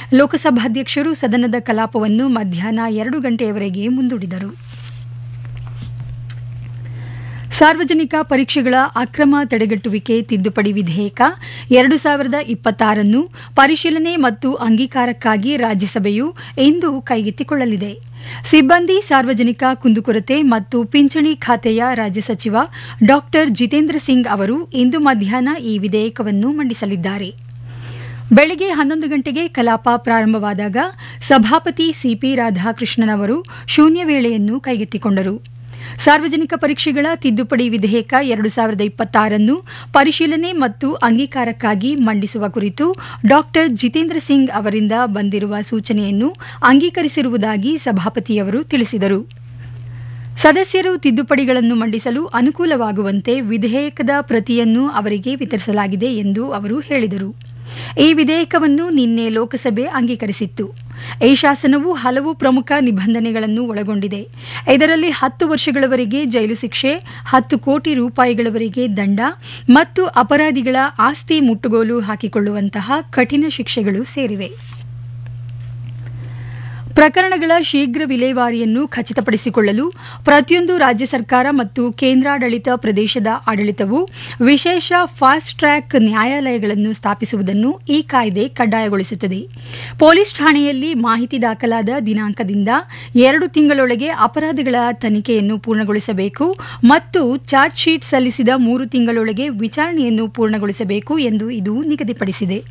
ಲೋಕಸಭಾಧ್ಯಕ್ಷರು ಸದನದ ಕಲಾಪವನ್ನು ಮಧ್ಯಾಹ್ನ ಎರಡು ಗಂಟೆಯವರೆಗೆ ಮುಂದೂಡಿದರು ಸಾರ್ವಜನಿಕ ಪರೀಕ್ಷೆಗಳ ಅಕ್ರಮ ತಡೆಗಟ್ಟುವಿಕೆ ತಿದ್ದುಪಡಿ ವಿಧೇಯಕ ಎರಡು ಸಾವಿರದ ಇಪ್ಪತ್ತಾರನ್ನು ಪರಿಶೀಲನೆ ಮತ್ತು ಅಂಗೀಕಾರಕ್ಕಾಗಿ ರಾಜ್ಯಸಭೆಯು ಇಂದು ಕೈಗೆತ್ತಿಕೊಳ್ಳಲಿದೆ ಸಿಬ್ಬಂದಿ ಸಾರ್ವಜನಿಕ ಕುಂದುಕೊರತೆ ಮತ್ತು ಪಿಂಚಣಿ ಖಾತೆಯ ರಾಜ್ಯ ಸಚಿವ ಡಾ ಜಿತೇಂದ್ರ ಸಿಂಗ್ ಅವರು ಇಂದು ಮಧ್ಯಾಹ್ನ ಈ ವಿಧೇಯಕವನ್ನು ಮಂಡಿಸಲಿದ್ದಾರೆ ಬೆಳಗ್ಗೆ ಹನ್ನೊಂದು ಗಂಟೆಗೆ ಕಲಾಪ ಪ್ರಾರಂಭವಾದಾಗ ಸಭಾಪತಿ ಸಿಪಿ ರಾಧಾಕೃಷ್ಣನ್ ಅವರು ಶೂನ್ಯ ವೇಳೆಯನ್ನು ಕೈಗೆತ್ತಿಕೊಂಡರು ಸಾರ್ವಜನಿಕ ಪರೀಕ್ಷೆಗಳ ತಿದ್ದುಪಡಿ ವಿಧೇಯಕ ಎರಡು ಸಾವಿರದ ಇಪ್ಪತ್ತಾರನ್ನು ಪರಿಶೀಲನೆ ಮತ್ತು ಅಂಗೀಕಾರಕ್ಕಾಗಿ ಮಂಡಿಸುವ ಕುರಿತು ಡಾ ಜಿತೇಂದ್ರ ಸಿಂಗ್ ಅವರಿಂದ ಬಂದಿರುವ ಸೂಚನೆಯನ್ನು ಅಂಗೀಕರಿಸಿರುವುದಾಗಿ ಸಭಾಪತಿಯವರು ತಿಳಿಸಿದರು ಸದಸ್ಯರು ತಿದ್ದುಪಡಿಗಳನ್ನು ಮಂಡಿಸಲು ಅನುಕೂಲವಾಗುವಂತೆ ವಿಧೇಯಕದ ಪ್ರತಿಯನ್ನು ಅವರಿಗೆ ವಿತರಿಸಲಾಗಿದೆ ಎಂದು ಅವರು ಹೇಳಿದರು ಈ ವಿಧೇಯಕವನ್ನು ನಿನ್ನೆ ಲೋಕಸಭೆ ಅಂಗೀಕರಿಸಿತ್ತು ಈ ಶಾಸನವು ಹಲವು ಪ್ರಮುಖ ನಿಬಂಧನೆಗಳನ್ನು ಒಳಗೊಂಡಿದೆ ಇದರಲ್ಲಿ ಹತ್ತು ವರ್ಷಗಳವರೆಗೆ ಜೈಲು ಶಿಕ್ಷೆ ಹತ್ತು ಕೋಟಿ ರೂಪಾಯಿಗಳವರೆಗೆ ದಂಡ ಮತ್ತು ಅಪರಾಧಿಗಳ ಆಸ್ತಿ ಮುಟ್ಟುಗೋಲು ಹಾಕಿಕೊಳ್ಳುವಂತಹ ಕಠಿಣ ಶಿಕ್ಷೆಗಳು ಸೇರಿವೆ ಪ್ರಕರಣಗಳ ಶೀಘ್ರ ವಿಲೇವಾರಿಯನ್ನು ಖಚಿತಪಡಿಸಿಕೊಳ್ಳಲು ಪ್ರತಿಯೊಂದು ರಾಜ್ಯ ಸರ್ಕಾರ ಮತ್ತು ಕೇಂದ್ರಾಡಳಿತ ಪ್ರದೇಶದ ಆಡಳಿತವು ವಿಶೇಷ ಫಾಸ್ಟ್ ಟ್ರ್ಯಾಕ್ ನ್ಯಾಯಾಲಯಗಳನ್ನು ಸ್ಥಾಪಿಸುವುದನ್ನು ಈ ಕಾಯ್ದೆ ಕಡ್ಡಾಯಗೊಳಿಸುತ್ತದೆ ಪೊಲೀಸ್ ಠಾಣೆಯಲ್ಲಿ ಮಾಹಿತಿ ದಾಖಲಾದ ದಿನಾಂಕದಿಂದ ಎರಡು ತಿಂಗಳೊಳಗೆ ಅಪರಾಧಗಳ ತನಿಖೆಯನ್ನು ಪೂರ್ಣಗೊಳಿಸಬೇಕು ಮತ್ತು ಚಾರ್ಜ್ ಶೀಟ್ ಸಲ್ಲಿಸಿದ ಮೂರು ತಿಂಗಳೊಳಗೆ ವಿಚಾರಣೆಯನ್ನು ಪೂರ್ಣಗೊಳಿಸಬೇಕು ಎಂದು ಇದು ನಿಗದಿಪಡಿಸಿದೆ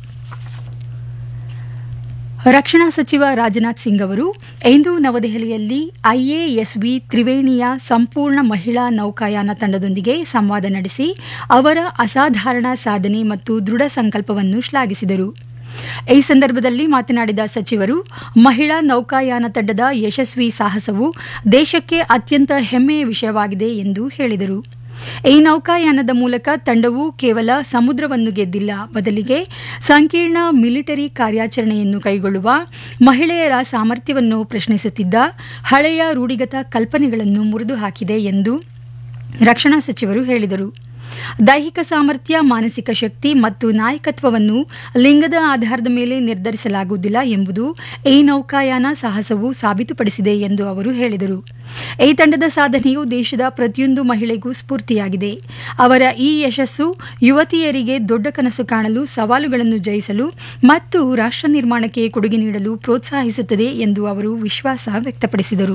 ರಕ್ಷಣಾ ಸಚಿವ ರಾಜನಾಥ್ ಸಿಂಗ್ ಅವರು ಇಂದು ನವದೆಹಲಿಯಲ್ಲಿ ಐಎಎಸ್ವಿ ತ್ರಿವೇಣಿಯ ಸಂಪೂರ್ಣ ಮಹಿಳಾ ನೌಕಾಯಾನ ತಂಡದೊಂದಿಗೆ ಸಂವಾದ ನಡೆಸಿ ಅವರ ಅಸಾಧಾರಣ ಸಾಧನೆ ಮತ್ತು ದೃಢ ಸಂಕಲ್ಪವನ್ನು ಶ್ಲಾಘಿಸಿದರು ಈ ಸಂದರ್ಭದಲ್ಲಿ ಮಾತನಾಡಿದ ಸಚಿವರು ಮಹಿಳಾ ನೌಕಾಯಾನ ತಂಡದ ಯಶಸ್ವಿ ಸಾಹಸವು ದೇಶಕ್ಕೆ ಅತ್ಯಂತ ಹೆಮ್ಮೆಯ ವಿಷಯವಾಗಿದೆ ಎಂದು ಹೇಳಿದರು ಈ ನೌಕಾಯಾನದ ಮೂಲಕ ತಂಡವು ಕೇವಲ ಸಮುದ್ರವನ್ನು ಗೆದ್ದಿಲ್ಲ ಬದಲಿಗೆ ಸಂಕೀರ್ಣ ಮಿಲಿಟರಿ ಕಾರ್ಯಾಚರಣೆಯನ್ನು ಕೈಗೊಳ್ಳುವ ಮಹಿಳೆಯರ ಸಾಮರ್ಥ್ಯವನ್ನು ಪ್ರಶ್ನಿಸುತ್ತಿದ್ದ ಹಳೆಯ ರೂಢಿಗತ ಕಲ್ಪನೆಗಳನ್ನು ಮುರಿದು ಹಾಕಿದೆ ಎಂದು ರಕ್ಷಣಾ ಸಚಿವರು ಹೇಳಿದರು ದೈಹಿಕ ಸಾಮರ್ಥ್ಯ ಮಾನಸಿಕ ಶಕ್ತಿ ಮತ್ತು ನಾಯಕತ್ವವನ್ನು ಲಿಂಗದ ಆಧಾರದ ಮೇಲೆ ನಿರ್ಧರಿಸಲಾಗುವುದಿಲ್ಲ ಎಂಬುದು ಈ ನೌಕಾಯಾನ ಸಾಹಸವು ಸಾಬೀತುಪಡಿಸಿದೆ ಎಂದು ಅವರು ಹೇಳಿದರು ಈ ತಂಡದ ಸಾಧನೆಯು ದೇಶದ ಪ್ರತಿಯೊಂದು ಮಹಿಳೆಗೂ ಸ್ಫೂರ್ತಿಯಾಗಿದೆ ಅವರ ಈ ಯಶಸ್ಸು ಯುವತಿಯರಿಗೆ ದೊಡ್ಡ ಕನಸು ಕಾಣಲು ಸವಾಲುಗಳನ್ನು ಜಯಿಸಲು ಮತ್ತು ರಾಷ್ಟ್ರ ನಿರ್ಮಾಣಕ್ಕೆ ಕೊಡುಗೆ ನೀಡಲು ಪ್ರೋತ್ಸಾಹಿಸುತ್ತದೆ ಎಂದು ಅವರು ವಿಶ್ವಾಸ ವ್ಯಕ್ತಪಡಿಸಿದರು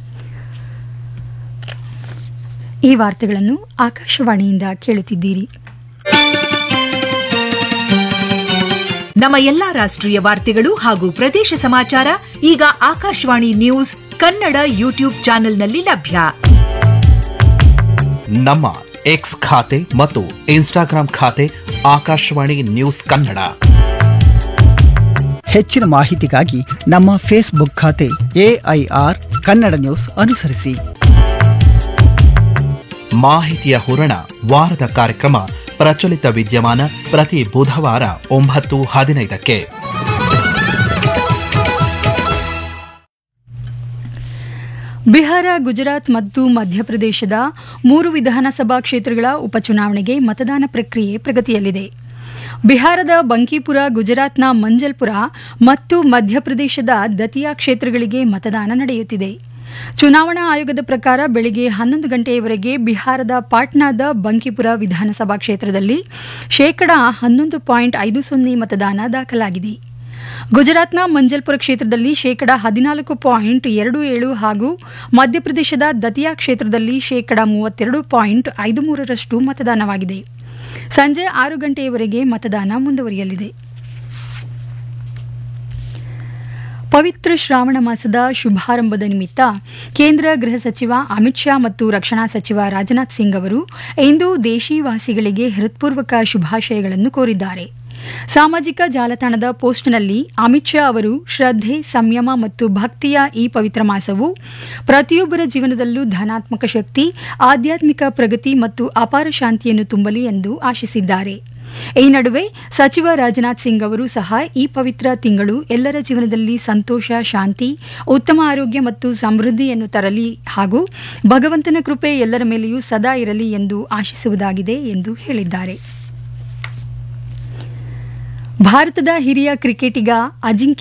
ಈ ವಾರ್ತೆಗಳನ್ನು ಆಕಾಶವಾಣಿಯಿಂದ ಕೇಳುತ್ತಿದ್ದೀರಿ ನಮ್ಮ ಎಲ್ಲಾ ರಾಷ್ಟ್ರೀಯ ವಾರ್ತೆಗಳು ಹಾಗೂ ಪ್ರದೇಶ ಸಮಾಚಾರ ಈಗ ಆಕಾಶವಾಣಿ ನ್ಯೂಸ್ ಕನ್ನಡ ಯೂಟ್ಯೂಬ್ ಚಾನೆಲ್ನಲ್ಲಿ ಲಭ್ಯ ನಮ್ಮ ಎಕ್ಸ್ ಖಾತೆ ಮತ್ತು ಇನ್ಸ್ಟಾಗ್ರಾಂ ಖಾತೆ ಆಕಾಶವಾಣಿ ನ್ಯೂಸ್ ಕನ್ನಡ ಹೆಚ್ಚಿನ ಮಾಹಿತಿಗಾಗಿ ನಮ್ಮ ಫೇಸ್ಬುಕ್ ಖಾತೆ ಎಐಆರ್ ಕನ್ನಡ ನ್ಯೂಸ್ ಅನುಸರಿಸಿ ಮಾಹಿತಿಯ ಹೂರಣ ವಾರದ ಕಾರ್ಯಕ್ರಮ ಪ್ರಚಲಿತ ವಿದ್ಯಮಾನ ಪ್ರತಿ ಬುಧವಾರ ಒಂಬತ್ತು ಹದಿನೈದಕ್ಕೆ ಬಿಹಾರ ಗುಜರಾತ್ ಮತ್ತು ಮಧ್ಯಪ್ರದೇಶದ ಮೂರು ವಿಧಾನಸಭಾ ಕ್ಷೇತ್ರಗಳ ಉಪಚುನಾವಣೆಗೆ ಮತದಾನ ಪ್ರಕ್ರಿಯೆ ಪ್ರಗತಿಯಲ್ಲಿದೆ ಬಿಹಾರದ ಬಂಕೀಪುರ ಗುಜರಾತ್ನ ಮಂಜಲ್ಪುರ ಮತ್ತು ಮಧ್ಯಪ್ರದೇಶದ ದತಿಯಾ ಕ್ಷೇತ್ರಗಳಿಗೆ ಮತದಾನ ನಡೆಯುತ್ತಿದೆ ಚುನಾವಣಾ ಆಯೋಗದ ಪ್ರಕಾರ ಬೆಳಗ್ಗೆ ಹನ್ನೊಂದು ಗಂಟೆಯವರೆಗೆ ಬಿಹಾರದ ಪಾಟ್ನಾದ ಬಂಕಿಪುರ ವಿಧಾನಸಭಾ ಕ್ಷೇತ್ರದಲ್ಲಿ ಶೇಕಡಾ ಹನ್ನೊಂದು ಪಾಯಿಂಟ್ ಐದು ಸೊನ್ನೆ ಮತದಾನ ದಾಖಲಾಗಿದೆ ಗುಜರಾತ್ನ ಮಂಜಲ್ಪುರ ಕ್ಷೇತ್ರದಲ್ಲಿ ಶೇಕಡಾ ಹದಿನಾಲ್ಕು ಪಾಯಿಂಟ್ ಎರಡು ಏಳು ಹಾಗೂ ಮಧ್ಯಪ್ರದೇಶದ ದತಿಯಾ ಕ್ಷೇತ್ರದಲ್ಲಿ ಶೇಕಡಾ ಮೂವತ್ತೆರಡು ಪಾಯಿಂಟ್ ಐದು ಮೂರರಷ್ಟು ಮತದಾನವಾಗಿದೆ ಸಂಜೆ ಆರು ಗಂಟೆಯವರೆಗೆ ಮತದಾನ ಮುಂದುವರಿಯಲಿದೆ ಪವಿತ್ರ ಶ್ರಾವಣ ಮಾಸದ ಶುಭಾರಂಭದ ನಿಮಿತ್ತ ಕೇಂದ್ರ ಗೃಹ ಸಚಿವ ಅಮಿತ್ ಶಾ ಮತ್ತು ರಕ್ಷಣಾ ಸಚಿವ ರಾಜನಾಥ್ ಸಿಂಗ್ ಅವರು ಇಂದು ದೇಶೀವಾಸಿಗಳಿಗೆ ಹೃತ್ಪೂರ್ವಕ ಶುಭಾಶಯಗಳನ್ನು ಕೋರಿದ್ದಾರೆ ಸಾಮಾಜಿಕ ಜಾಲತಾಣದ ಪೋಸ್ಟ್ನಲ್ಲಿ ಅಮಿತ್ ಶಾ ಅವರು ಶ್ರದ್ಧೆ ಸಂಯಮ ಮತ್ತು ಭಕ್ತಿಯ ಈ ಪವಿತ್ರ ಮಾಸವು ಪ್ರತಿಯೊಬ್ಬರ ಜೀವನದಲ್ಲೂ ಧನಾತ್ಮಕ ಶಕ್ತಿ ಆಧ್ಯಾತ್ಮಿಕ ಪ್ರಗತಿ ಮತ್ತು ಅಪಾರ ಶಾಂತಿಯನ್ನು ತುಂಬಲಿ ಎಂದು ಆಶಿಸಿದ್ದಾರೆ ಈ ನಡುವೆ ಸಚಿವ ರಾಜನಾಥ್ ಸಿಂಗ್ ಅವರು ಸಹ ಈ ಪವಿತ್ರ ತಿಂಗಳು ಎಲ್ಲರ ಜೀವನದಲ್ಲಿ ಸಂತೋಷ ಶಾಂತಿ ಉತ್ತಮ ಆರೋಗ್ಯ ಮತ್ತು ಸಮೃದ್ಧಿಯನ್ನು ತರಲಿ ಹಾಗೂ ಭಗವಂತನ ಕೃಪೆ ಎಲ್ಲರ ಮೇಲೆಯೂ ಸದಾ ಇರಲಿ ಎಂದು ಆಶಿಸುವುದಾಗಿದೆ ಎಂದು ಹೇಳಿದ್ದಾರೆ ಭಾರತದ ಹಿರಿಯ ಕ್ರಿಕೆಟಿಗ ಅಜಿಂಕ್ಯ